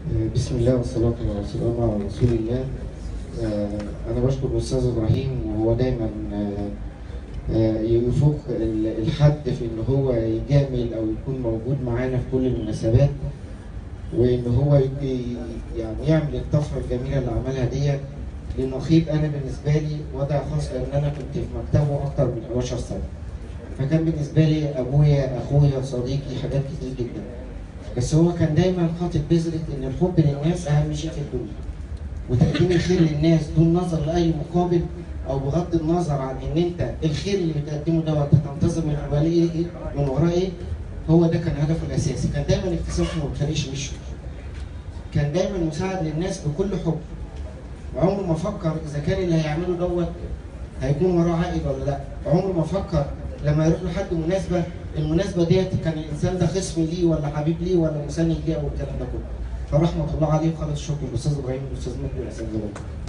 بسم الله والصلاة والسلام على رسول الله آه، أنا بشكر الأستاذ إبراهيم وهو دايما آه، آه، يفوق ال- الحد في إن هو يجامل أو يكون موجود معانا في كل المناسبات وإن هو ي- يعني يعمل الطفرة الجميلة اللي عملها ديت للنقيب أنا بالنسبة لي وضع خاص لأن أنا كنت في مكتبه أكتر من 11 سنة فكان بالنسبة لي أبويا أخويا صديقي حاجات كتير جدا بس هو كان دايما حاطط بذرة إن الحب للناس أهم شيء في الدنيا وتقديم الخير للناس دون نظر لأي مقابل أو بغض النظر عن إن أنت الخير اللي بتقدمه دوت هتنتظر من وراه إيه من وراه إيه هو ده كان هدفه الأساسي كان دايما ابتسامته ما بتخليش وشه كان دايما مساعد للناس بكل حب وعمره ما فكر إذا كان اللي هيعمله دوت هيكون وراه عائد ولا لا عمره ما فكر لما يروح لحد مناسبه المناسبه ديت كان الانسان ده خصم ليه ولا حبيب ليه ولا مساند ليه او الكلام ده كله فرحمه الله عليه وخالص الشكر الاستاذ ابراهيم والاستاذ مجدي والاستاذ زبير